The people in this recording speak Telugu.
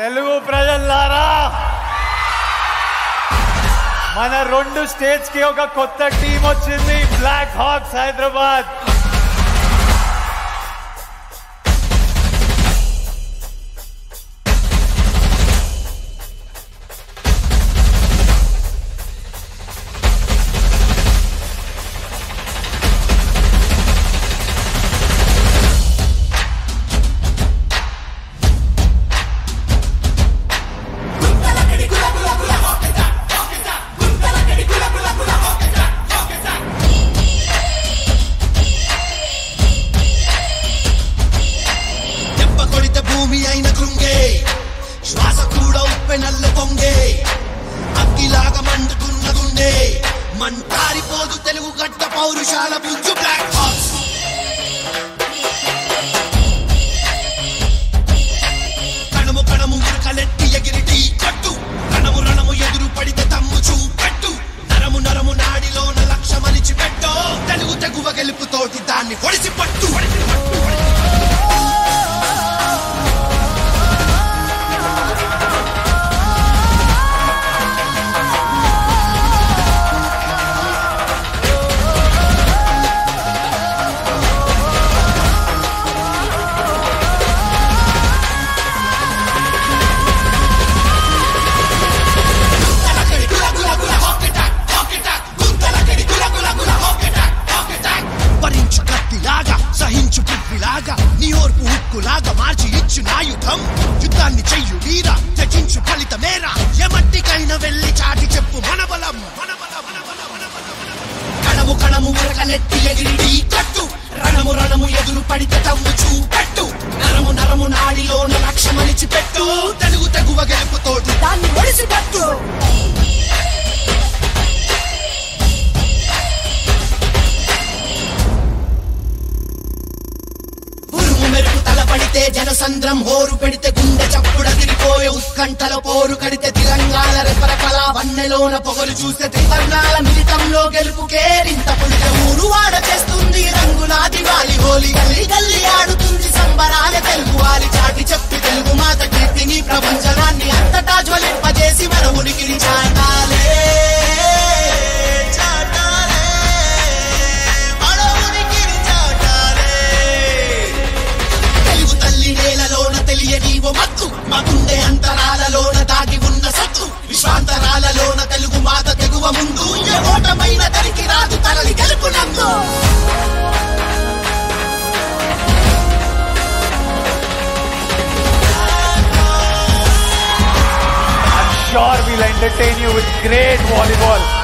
తెలుగు ప్రజల్లారా మన రెండు స్టేట్స్ కి ఒక కొత్త టీం వచ్చింది బ్లాక్ హాక్స్ హైదరాబాద్ దెబ్బ కొడితే భూమి అయిన కృంగే శ్వాస కూడా ఉప్పె నల్ల పొంగే అగ్గిలాగా మండుతున్న గుండె మంటారిపోదు తెలుగు గడ్డ పౌరుషాల బుజ్జు బ్లాక్ హాక్స్ కణము కణము ఉరకలెట్టి ఎగిరిటి కట్టు రణము రణము ఎదురు పడితే తమ్ము చూపెట్టు నరము నరము నాడిలోన లక్ష మలిచి పెట్టో తెలుగు తెగువ గెలుపుతోటి దాన్ని పొడిసి పట్టు పొడిసి పట్టు పొడిసి భరించు కత్తిలాగా సహించు పువ్వులాగా నీ ఓర్పు హుక్కులాగా మార్చి ఇచ్చు నాయుధం యుద్ధాన్ని చెయ్యు వీరా త్యజించు ఫలితమేరా ఎమట్టికైనా వెళ్ళి చాటి చెప్పు మన బలం మన బలం, మన బలం, మన బలం, మన బలం. కణము కణము ఉరకలెత్తి ఎగిరి కట్టు రణము రణము ఎదురు పడితే తమ్ము చూపెట్టు నరము నరము నాడిలోన లక్ష్యమలిచి పెట్టు తెలుగు తెగువ గెలుపుతోటి దాన్ని ఒడిసి పట్టు ఉరుము మెరుపు తలపడితే జనసంద్రం హోరు పెడితే గుండె చప్పుడు తిరిపోయే ఉత్కంఠల పోరు కడితే తెలంగాణ రెపరకల వన్నెలోన పొగలు చూస్తే త్రివర్ణాల మిలితంలో గెలుపు కేరింత పుడితే ఊరు వాడ చేస్తుంది రంగుల దివాలి హోలీ గల్లి గల్లి ఆడుతుంది సంబరాల తెలుగు వాలి చాటి చెప్పి తెలుగు మాత కీర్తిని ప్రపంచనాన్ని అంతటా జ్వలింపజేసి మన ఉనికిని చాటాలే చాటాలే మన ఉనికిని చాటాలే తెలుగు తల్లి నేలలోన తెలియని ఓ మత్తు మా గుండె అంతరాలలోన దాగి ఉన్న సత్తు విశ్వాంతరాలలోన తెలుగు మాత తెగువ ముందు ఏ ఓటమైన తరికి రాదు తరలి గెలుపు నందు I'm sure we'll entertain you with great volleyball.